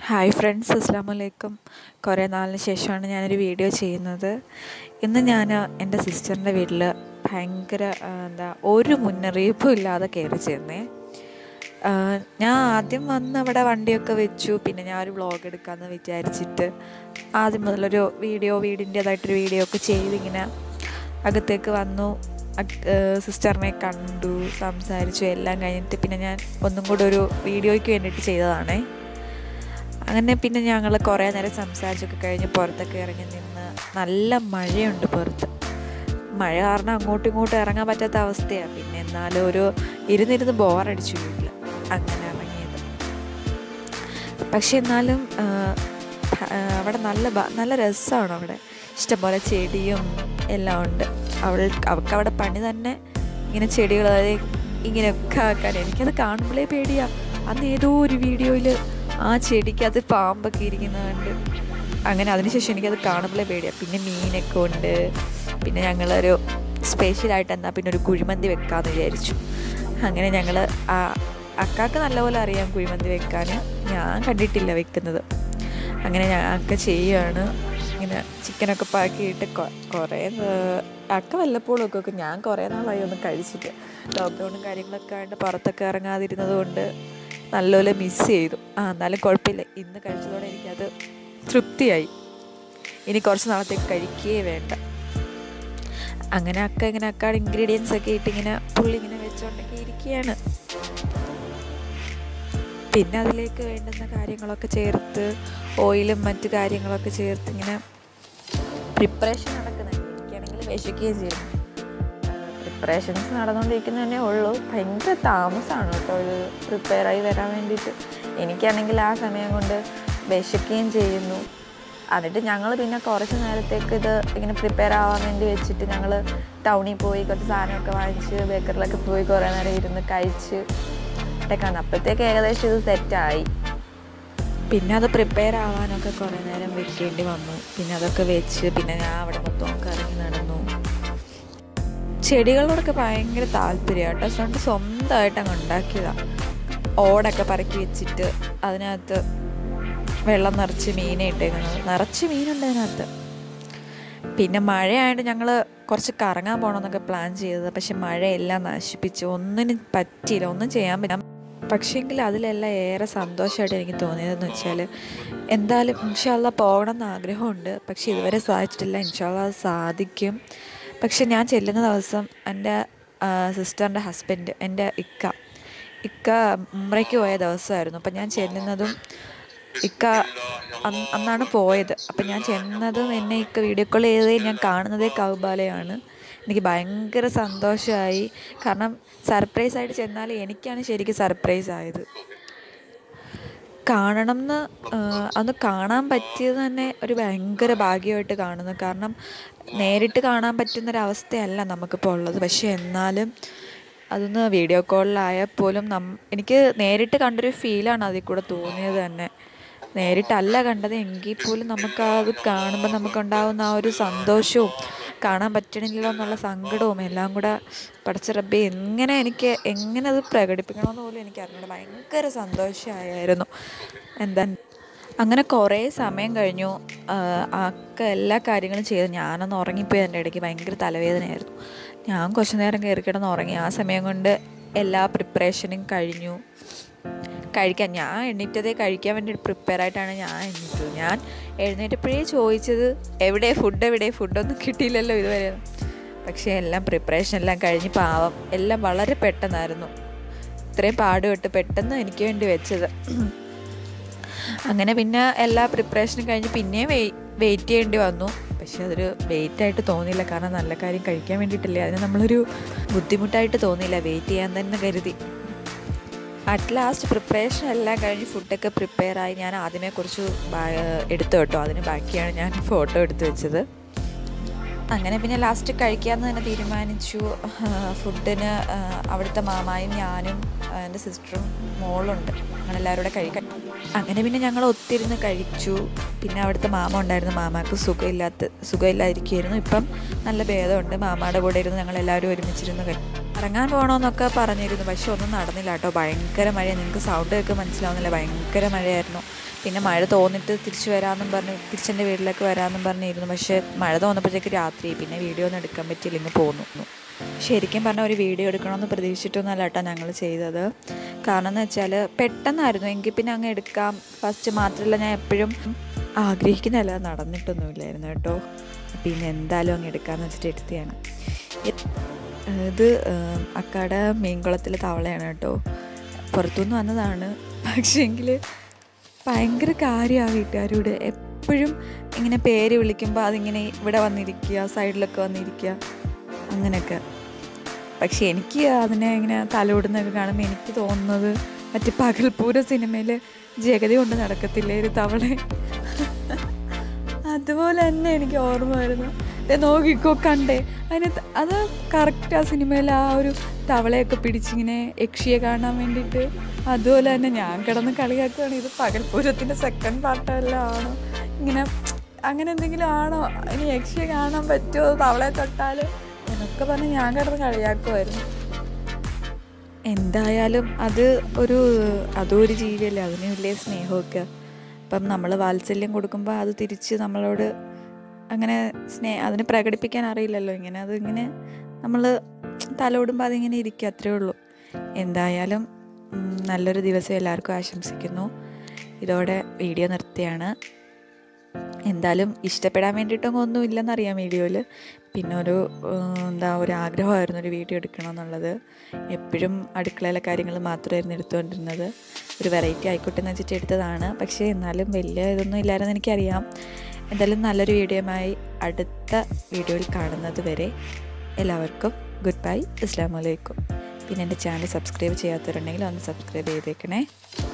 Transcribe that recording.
hi friends അസ്സാം വലൈക്കും കുറേ നാളിന് ശേഷമാണ് ഞാനൊരു വീഡിയോ ചെയ്യുന്നത് ഇന്ന് ഞാൻ എൻ്റെ സിസ്റ്ററിൻ്റെ വീട്ടിൽ ഭയങ്കര ആ, എന്താ ഒരു മുന്നറിയിപ്പും ഇല്ലാതെ കയറി ചെന്നേ ആ, ഞാൻ ആദ്യം വന്ന് അവിടെ വണ്ടിയൊക്കെ വെച്ചു പിന്നെ ഞാൻ ഒരു വ്ളോഗ് എടുക്കാമെന്ന് വിചാരിച്ചിട്ട് ആദ്യം മുതലൊരു വീഡിയോ വീടിൻ്റേതായിട്ടൊരു വീഡിയോ ഒക്കെ ചെയ്തിങ്ങനെ അകത്തേക്ക് വന്നു അക്- ഏ, സിസ്റ്ററിനെ കണ്ടു സംസാരിച്ചു എല്ലാം കഴിഞ്ഞിട്ട് പിന്നെ ഞാൻ ഒന്നും കൂടെ ഒരു വീഡിയോയ്ക്ക് വേണ്ടിയിട്ട് ചെയ്തതാണേ അങ്ങനെ പിന്നെ ഞങ്ങൾ കുറേ നേരം സംസാരിച്ചൊക്കെ കഴിഞ്ഞ് പുറത്തൊക്കെ ഇറങ്ങി നിന്ന് നല്ല മഴയുണ്ട് പുറത്ത് മഴ കാരണം അങ്ങോട്ടും ഇങ്ങോട്ടും ഇറങ്ങാൻ പറ്റാത്ത അവസ്ഥയാണ് പിന്നെ എന്നാലും ഒരു ഇരുന്നിരുന്ന് ബോറടിച്ചു വീട്ടിൽ അങ്ങനെ ഇറങ്ങിയത് പക്ഷെ എന്നാലും ആ, ഭ- ആ, അവിടെ നല്ല ഭ- നല്ല രസമാണ് അവിടെ ഇഷ്ടംപോലെ ചെടിയും എല്ലാം ഉണ്ട് അവൾ അവൾക്ക് അവിടെ പണി തന്നെ ഇങ്ങനെ ചെടികൾ അതായത് ഇങ്ങനെയൊക്കെ ആക്കാൻ എനിക്കത് കാണുമ്പോഴേ പേടിയാ അന്ന് ഏതോ ഒരു വീഡിയോയിൽ ആ ചെടിക്ക് അത് പാമ്പൊക്കെ ഇരിക്കുന്നത് കണ്ട് അങ്ങനെ അതിനുശേഷം എനിക്കത് കാണുമ്പോഴേ പേടിയാ പിന്നെ മീനൊക്കെ ഉണ്ട് പിന്നെ ഞങ്ങളൊരു സ്പെഷ്യലായിട്ട് എന്നാൽ പിന്നെ ഒരു കുഴിമന്തി വെക്കാമെന്ന് വിചാരിച്ചു അങ്ങനെ ഞങ്ങൾ ആ അക്കാക്ക് നല്ലപോലെ അറിയാം കുഴിമന്തി വെക്കാൻ ഞാൻ കണ്ടിട്ടില്ല വെക്കുന്നത് അങ്ങനെ ഞങ്ങൾക്ക് ചെയ്യുകയാണ് ഇങ്ങനെ ചിക്കനൊക്കെ പാക്കിയിട്ട് കൊ- കുറേ നാ- അക്ക വല്ലപ്പോഴും ഒക്കെ വെക്കും ഞാൻ കുറേ നാളായി ഒന്ന് കഴിച്ചിട്ട് ലോക്ക്ഡൗണും കാര്യങ്ങളൊക്കെ ആയിട്ട് പുറത്തൊക്കെ ഇറങ്ങാതിരുന്നത് കൊണ്ട് നല്ലപോലെ മിസ് ചെയ്തു ആ എന്നാലും കുഴപ്പമില്ല ഇന്ന് കഴിച്ചതോടെ എനിക്കത് തൃപ്തിയായി ഇനി കുറച്ച് നാളത്തേക്ക് കഴിക്കുകയേ വേണ്ട അങ്ങനെ അക്ക ഇങ്ങനെ അക്കാട് ഇൻഗ്രീഡിയൻസ് ഒക്കെ ഇട്ട് ഇങ്ങനെ പുള്ളി ഇങ്ങനെ വെച്ചുകൊണ്ടൊക്കെ ഇരിക്കുകയാണ് പിന്നെ അതിലേക്ക് വേണ്ടുന്ന കാര്യങ്ങളൊക്കെ ചേർത്ത് ഓയിലും മറ്റു കാര്യങ്ങളൊക്കെ ചേർത്ത് ഇങ്ങനെ പ്രിപ്പറേഷൻ നടക്കുന്നുണ്ട് എനിക്കാണെങ്കിൽ വിശക്കുകയും ചെയ്യും പ്രിപ്പറേഷൻസ് നടന്നുകൊണ്ടിരിക്കുന്നത് തന്നെ ഉള്ളൂ ഭയങ്കര താമസമാണ് കേട്ടോ ഇത് പ്രിപ്പയർ ആയി വരാൻ വേണ്ടിയിട്ട് എനിക്കാണെങ്കിൽ ആ സമയം കൊണ്ട് വിശക്കുകയും ചെയ്യുന്നു എന്നിട്ട് ഞങ്ങൾ പിന്നെ കുറച്ച് നേരത്തേക്ക് ഇത് ഇങ്ങനെ പ്രിപ്പയർ ആവാൻ വേണ്ടി വെച്ചിട്ട് ഞങ്ങൾ ടൗണിൽ പോയി കുറച്ച് സാധനമൊക്കെ വാങ്ങിച്ച് ബേക്കറിലൊക്കെ പോയി കുറേ നേരം ഇരുന്ന് കഴിച്ച് ഒക്കെ വന്നു അപ്പോഴത്തേക്ക് ഏകദേശം ഇത് സെറ്റായി പിന്നെ അത് പ്രിപ്പയർ ആവാനൊക്കെ കുറേ നേരം വെക്കേണ്ടി വന്നു പിന്നെ അതൊക്കെ വെച്ച് പിന്നെ ഞാൻ അവിടെ മൊത്തം കറങ്ങി നടന്നു ചെടികളോടൊക്കെ ഭയങ്കര താല്പര്യം കേട്ടോ അതുകൊണ്ട് സ്വന്തമായിട്ട് അങ്ങ് ഉണ്ടാക്കിയതാണ് ഓടൊക്കെ പറക്കി വെച്ചിട്ട് അതിനകത്ത് വെള്ളം നിറച്ച് മീനെ ഇട്ടേക്കുന്നത് നിറച്ച് മീനുണ്ട് അതിനകത്ത് പിന്നെ മഴയായതുകൊണ്ട് ഞങ്ങൾ കുറച്ച് കറങ്ങാൻ പോകണമെന്നൊക്കെ പ്ലാൻ ചെയ്തത് പക്ഷെ മഴയെല്ലാം നശിപ്പിച്ചു ഒന്നിനും പറ്റിയില്ല ഒന്നും ചെയ്യാൻ പറ്റില്ല പക്ഷേങ്കിൽ അതിലെല്ലാം ഏറെ സന്തോഷമായിട്ട് എനിക്ക് തോന്നിയതെന്ന് വെച്ചാൽ എന്തായാലും ഇൻഷാല്ല പോകണം എന്ന് ആഗ്രഹമുണ്ട് പക്ഷെ ഇതുവരെ സാധിച്ചിട്ടില്ല ഇൻഷാല്ല അത് സാധിക്കും പക്ഷെ ഞാൻ ചെല്ലുന്ന ദിവസം എൻ്റെ സിസ്റ്ററിൻ്റെ ഹസ്ബൻഡ് എൻ്റെ ഇക്ക ഇക്ക ഉമ്രയ്ക്ക് പോയ ദിവസമായിരുന്നു അപ്പം ഞാൻ ചെല്ലുന്നതും ഇക്ക അന്ന് അന്നാണ് പോയത് അപ്പം ഞാൻ ചെന്നതും എന്നെ ഇക്ക വീഡിയോ കോൾ ചെയ്തതേ ഞാൻ കാണുന്നതേ കൗബാലയാണ് എനിക്ക് ഭയങ്കര സന്തോഷമായി കാരണം സർപ്രൈസ് ആയിട്ട് ചെന്നാൽ എനിക്കാണ് ശരിക്കും സർപ്രൈസ് ആയത് കാണണം എന്ന് അന്ന് കാണാൻ പറ്റിയത് തന്നെ ഒരു ഭയങ്കര ഭാഗ്യമായിട്ട് കാണുന്നു കാരണം നേരിട്ട് കാണാൻ പറ്റുന്നൊരവസ്ഥയല്ല നമുക്കിപ്പോൾ ഉള്ളത് പക്ഷേ എന്നാലും അതൊന്ന് വീഡിയോ കോളിലായാൽ പോലും നം എനിക്ക് നേരിട്ട് കണ്ടൊരു ഫീലാണ് അതിൽ കൂടെ തോന്നിയത് തന്നെ നേരിട്ടല്ല കണ്ടത് എങ്കിൽ പോലും നമുക്ക് അത് കാണുമ്പോൾ നമുക്കുണ്ടാകുന്ന ആ ഒരു സന്തോഷവും കാണാൻ പറ്റണില്ലല്ലോ എന്നുള്ള സങ്കടവും എല്ലാം കൂടെ പടച്ച റബ്ബെ എങ്ങനെ എനിക്ക് എങ്ങനെ അത് പ്രകടിപ്പിക്കണമെന്ന് പോലും എനിക്ക് അറിഞ്ഞൂടാ ഭയങ്കര സന്തോഷമായിരുന്നു എന്താ അങ്ങനെ കുറേ സമയം കഴിഞ്ഞു ആക്ക എല്ലാ കാര്യങ്ങളും ചെയ്ത് ഞാനൊന്ന് ഉറങ്ങിപ്പോയി എൻ്റെ ഇടയ്ക്ക് ഭയങ്കര തലവേദനയായിരുന്നു ഞാൻ കുറച്ച് നേരം കയറി കിടന്ന് ഉറങ്ങി ആ സമയം കൊണ്ട് എല്ലാ പ്രിപ്പറേഷനും കഴിഞ്ഞു കഴിക്കാൻ ഞാൻ എണ്ണീറ്റതേ കഴിക്കാൻ വേണ്ടി പ്രിപ്പയർ ആയിട്ടാണ് ഞാൻ എണ്ണീറ്റത് ഞാൻ എഴുന്നേറ്റപ്പോഴേ ചോദിച്ചത് എവിടെ ഫുഡ് എവിടെ ഫുഡൊന്നും കിട്ടിയില്ലല്ലോ ഇതുവരെ പക്ഷേ എല്ലാം പ്രിപ്പറേഷൻ എല്ലാം കഴിഞ്ഞ് പാവം എല്ലാം വളരെ പെട്ടെന്നായിരുന്നു ഇത്രയും പാടുപെട്ട് പെട്ടെന്ന് എനിക്ക് വേണ്ടി വെച്ചത് അങ്ങനെ പിന്നെ എല്ലാ പ്രിപ്പറേഷനും കഴിഞ്ഞ് പിന്നെയും വെയ് വെയിറ്റ് ചെയ്യേണ്ടി വന്നു പക്ഷെ അതൊരു വെയിറ്റ് ആയിട്ട് തോന്നിയില്ല കാരണം നല്ല കാര്യം കഴിക്കാൻ വേണ്ടിയിട്ടില്ലേ അതിന് നമ്മളൊരു ബുദ്ധിമുട്ടായിട്ട് തോന്നിയില്ല വെയിറ്റ് ചെയ്യാൻ തന്നെ കരുതി അറ്റ് ലാസ്റ്റ് പ്രിപ്പറേഷൻ എല്ലാം കഴിഞ്ഞ് ഫുഡൊക്കെ പ്രിപ്പയർ ആയി ഞാൻ ആദ്യമേ കുറച്ച് ബാ- എടുത്തു കേട്ടോ അതിന് ബാക്കിയാണ് ഞാൻ ഫോട്ടോ എടുത്തു വെച്ചത് അങ്ങനെ പിന്നെ ലാസ്റ്റ് കഴിക്കാമെന്ന് തന്നെ തീരുമാനിച്ചു ഫുഡിന് അവിടുത്തെ മാമായും ഞാനും ആ, എൻ്റെ സിസ്റ്ററും മോളുണ്ട് അങ്ങനെ എല്ലാവരും കൂടെ കഴിക്കാൻ അങ്ങനെ പിന്നെ ഞങ്ങൾ ഒത്തിരുന്ന് കഴിച്ചു പിന്നെ അവിടുത്തെ മാമ ഉണ്ടായിരുന്നു മാമാക്ക് സുഖമില്ലാത്ത സുഖമില്ലാതിരിക്കുമായിരുന്നു ഇപ്പം നല്ല ഭേദമുണ്ട് മാമയുടെ കൂടെ ഇരുന്ന് ഞങ്ങൾ എല്ലാവരും ഒരുമിച്ചിരുന്ന് കഴി ഇറങ്ങാൻ പോകണമെന്നൊക്കെ പറഞ്ഞിരുന്നു പക്ഷെ ഒന്നും നടന്നില്ല കേട്ടോ ഭയങ്കര മഴ നിങ്ങൾക്ക് സൗണ്ട് ഒക്കെ മനസ്സിലാവുന്നില്ല ഭയങ്കര മഴയായിരുന്നു പിന്നെ മഴ തോന്നിട്ട് തിരിച്ചു വരാമെന്നും പറഞ്ഞ് തിരിച്ചെൻ്റെ വീട്ടിലേക്ക് വരാമെന്നും പറഞ്ഞിരുന്നു പക്ഷേ മഴ തോന്നപ്പോഴത്തേക്ക് രാത്രി പിന്നെ വീഡിയോ ഒന്നും എടുക്കാൻ പറ്റിയില്ല ഇങ്ങ് പോന്നു ശരിക്കും പറഞ്ഞാൽ ഒരു വീഡിയോ എടുക്കണമെന്ന് പ്രതീക്ഷിച്ചിട്ടൊന്നുമല്ല കേട്ടോ ഞങ്ങൾ ചെയ്തത് കാരണം എന്ന് വെച്ചാൽ പെട്ടെന്നായിരുന്നു എങ്കിൽ പിന്നെ അങ്ങ് എടുക്കാം ഫസ്റ്റ് മാത്രമല്ല ഞാൻ എപ്പോഴും ആഗ്രഹിക്കുന്നതല്ല നടന്നിട്ടൊന്നുമില്ലായിരുന്നു കേട്ടോ പിന്നെ എന്തായാലും അങ്ങ് എടുക്കാമെന്ന് വെച്ചിട്ട് എടുത്തതാണ് ഇത് അക്കാട മീൻകുളത്തിലെ തവളയാണ് കേട്ടോ പുറത്തുനിന്ന് വന്നതാണ് പക്ഷേങ്കിൽ ഭയങ്കര കാര്യമാണ് വീട്ടുകാരോട് എപ്പോഴും ഇങ്ങനെ പേര് വിളിക്കുമ്പോൾ അതിങ്ങനെ ഇവിടെ വന്നിരിക്കുക സൈഡിലൊക്കെ വന്നിരിക്കുക അങ്ങനെയൊക്കെ പക്ഷെ എനിക്ക് അതിനെ ഇങ്ങനെ തലോടുന്നൊക്കെ കാണുമ്പോൾ എനിക്ക് തോന്നുന്നത് മറ്റേ പകൽപൂര സിനിമയിൽ ജഗതി കൊണ്ട് നടക്കത്തില്ലേ ഒരു തവള അതുപോലെ തന്നെ എനിക്ക് ഓർമ്മ വരുന്നു ദേ നോക്കിക്കോ കണ്ടേ അതിന് ത- അത് കറക്റ്റ് ആ സിനിമയിൽ ആ ഒരു തവളയൊക്കെ പിടിച്ചിങ്ങനെ യക്ഷിയെ കാണാൻ വേണ്ടിയിട്ട് അതുപോലെ തന്നെ ഞാൻ കിടന്ന് കളിയാക്കുകയാണ് ഇത് പകൽപൂരത്തിൻ്റെ സെക്കൻഡ് പാർട്ടെല്ലാം ആണോ ഇങ്ങനെ അങ്ങനെ എന്തെങ്കിലും ആണോ ഇനി യക്ഷിയെ കാണാൻ പറ്റുമോ തവളയെ തൊട്ടാൽ എന്നൊക്കെ പറഞ്ഞ് ഞാൻ കിടന്ന് കളിയാക്കുമായിരുന്നു എന്തായാലും അത് ഒരു അതും ഒരു ജീവിയല്ലേ അതിന് വലിയ സ്നേഹമൊക്കെ അപ്പം നമ്മൾ വാത്സല്യം കൊടുക്കുമ്പോൾ അത് തിരിച്ച് നമ്മളോട് അങ്ങനെ സ്നേ അതിനെ പ്രകടിപ്പിക്കാൻ അറിയില്ലല്ലോ ഇങ്ങനെ അത് ഇങ്ങനെ നമ്മൾ തലോടുമ്പോൾ അതിങ്ങനെ ഇരിക്കുക അത്രേ ഉള്ളൂ എന്തായാലും ഉം, നല്ലൊരു ദിവസം എല്ലാവർക്കും ആശംസിക്കുന്നു ഇതോടെ വീഡിയോ നിർത്തിയാണ് എന്തായാലും ഇഷ്ടപ്പെടാൻ വേണ്ടിയിട്ടൊന്നും ഒന്നും ഇല്ലെന്നറിയാം വീഡിയോയിൽ പിന്നെ ഒരു ഏഹ്, എന്താ ഒരു ആഗ്രഹമായിരുന്നു ഒരു വീഡിയോ എടുക്കണമെന്നുള്ളത് എപ്പോഴും അടുക്കളയിലെ കാര്യങ്ങൾ മാത്രമായിരുന്നു എടുത്തുകൊണ്ടിരുന്നത് ഒരു വെറൈറ്റി ആയിക്കോട്ടെ എന്ന് വെച്ചിട്ട് എടുത്തതാണ് പക്ഷേ എന്നാലും വലിയ ഇതൊന്നും ഇല്ലായിരുന്നു എനിക്കറിയാം എന്തായാലും നല്ലൊരു വീഡിയോയുമായി അടുത്ത വീഡിയോയിൽ കാണുന്നത് വരെ എല്ലാവർക്കും ഗുഡ് ബൈ അസ്സാം വലൈക്കും പിന്നെ എൻ്റെ ചാനൽ സബ്സ്ക്രൈബ് ചെയ്യാത്തവരുണ്ടെങ്കിൽ ഒന്ന് സബ്സ്ക്രൈബ് ചെയ്തേക്കണേ